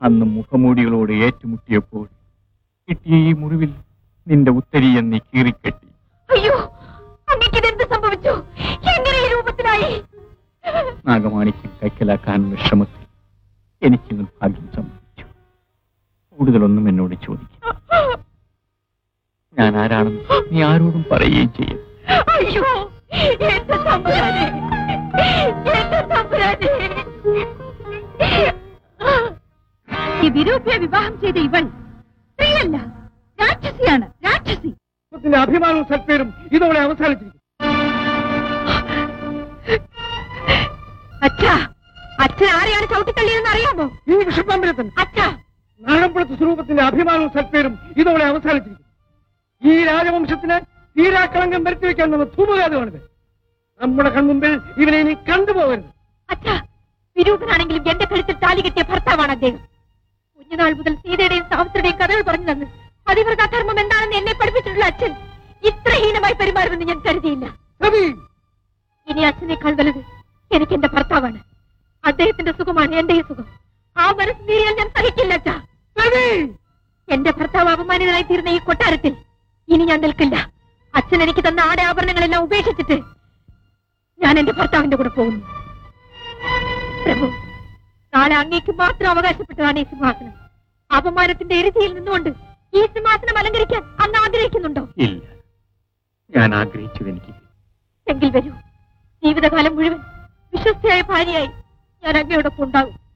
അന്ന് മുഖമൂടികളോട് ഏറ്റുമുട്ടിയപ്പോൾ കിട്ടിയ ഈ മുറിവിൽ നിന്റെ ഉത്തരീയം നീ കീറിക്കെട്ടി അയ്യോ അങ്ങക്ക് ഇതെന്ത് സംഭവിച്ചു എങ്ങനെ ഈ രൂപത്തിലായി നാഗമാണിക്യം കൈക്കലാക്കാനുള്ള ശ്രമത്തിൽ എനിക്കിന്ന് ഭാഗ്യം സംഭവിച്ചു കൂടുതലൊന്നും എന്നോട് ചോദിക്കും ഞാൻ ആരാണെന്ന് നീ ആരോടും പറയുകയും ചെയ്യും അയ്യോ എന്റെ തമ്പുരാനെ എന്റെ തമ്പുരാനെ ഈ വിരൂപയെ വിവാഹം ചെയ്ത ഇവൾ സ്ത്രീയല്ല രാക്ഷസിയാണ് രാക്ഷസി കുടുംബത്തിന്റെ അഭിമാനവും സൽപ്പേരും ഇതോടെ അവസാനിച്ചിരിക്കും അച്ഛാ അച്ഛൻ ആരെയാണ് ചവിട്ടിത്തള്ളിയതെന്ന് അറിയാമോ ഈ വിഷപ്പാമ്പിനെ തന്നെ അച്ഛാ നാഗമ്പുഴത്ത് സ്വരൂപത്തിന്റെ അഭിമാനവും സൽപ്പേരും ഇതോടെ അവസാനിച്ചിരിക്കും ഈ രാജവംശത്തിന് തീരാക്കളങ്കം വരുത്തി വെക്കാൻ നമ്മൾ ധൂമകാതമാണിത് നമ്മുടെ കൺമുമ്പിൽ ഇവനെ ഇനി കണ്ടുപോകരുത് അച്ഛാ വിരൂപനാണെങ്കിലും എന്റെ കഴുത്തിൽ താലി കെട്ടിയ ഭർത്താവാണ് അദ്ദേഹം കുഞ്ഞുനാൾ മുതൽ സീതയുടെയും സാവിത്രിയുടെയും കഥകൾ പറഞ്ഞു തന്ന് അതിവർക്ക് അധർമ്മം എന്താണെന്ന് എന്നെ പഠിപ്പിച്ചിട്ടുള്ള അച്ഛൻ ഇത്ര ഹീനമായി പെരുമാറുമെന്ന് ഞാൻ കരുതിയില്ല രവി ഇനി അച്ഛനേക്കാൾ വലുത് എനിക്ക് എന്റെ ഭർത്താവാണ് അദ്ദേഹത്തിന്റെ സുഖമാണ് എന്റെ ഈ സുഖം ആ മനസ്സ് നീരിയാൽ ഞാൻ സഹിക്കില്ല അച്ഛാ രവി എന്റെ ഭർത്താവ് അപമാനിതനായി തീർന്ന ഈ കൊട്ടാരത്തിൽ ഇനി ഞാൻ നിൽക്കില്ല അച്ഛൻ എനിക്ക് തന്ന ആടെ ആഭരണങ്ങളെല്ലാം ഉപേക്ഷിച്ചിട്ട് ഞാൻ എന്റെ ഭർത്താവിന്റെ കൂടെ പോകുന്നു പ്രഭു നാളെ അങ്ങേക്ക് മാത്രം അവകാശപ്പെട്ടതാണ് ഈ സിംഹാസനം അപമാനത്തിന്റെ എരുതിയിൽ നിന്നുകൊണ്ട് ഈ സിംഹാസനം അലങ്കരിക്കാൻ അങ്ങ് ആഗ്രഹിക്കുന്നുണ്ടോ ഇല്ല ഞാൻ ആഗ്രഹിച്ചത് എനിക്ക് കിട്ടി. എങ്കിൽ വരൂ ജീവിതകാലം മുഴുവൻ വിശ്വസ്തയായ ഭാര്യയായി ഞാൻ അങ്ങയോടൊപ്പം ഉണ്ടാകും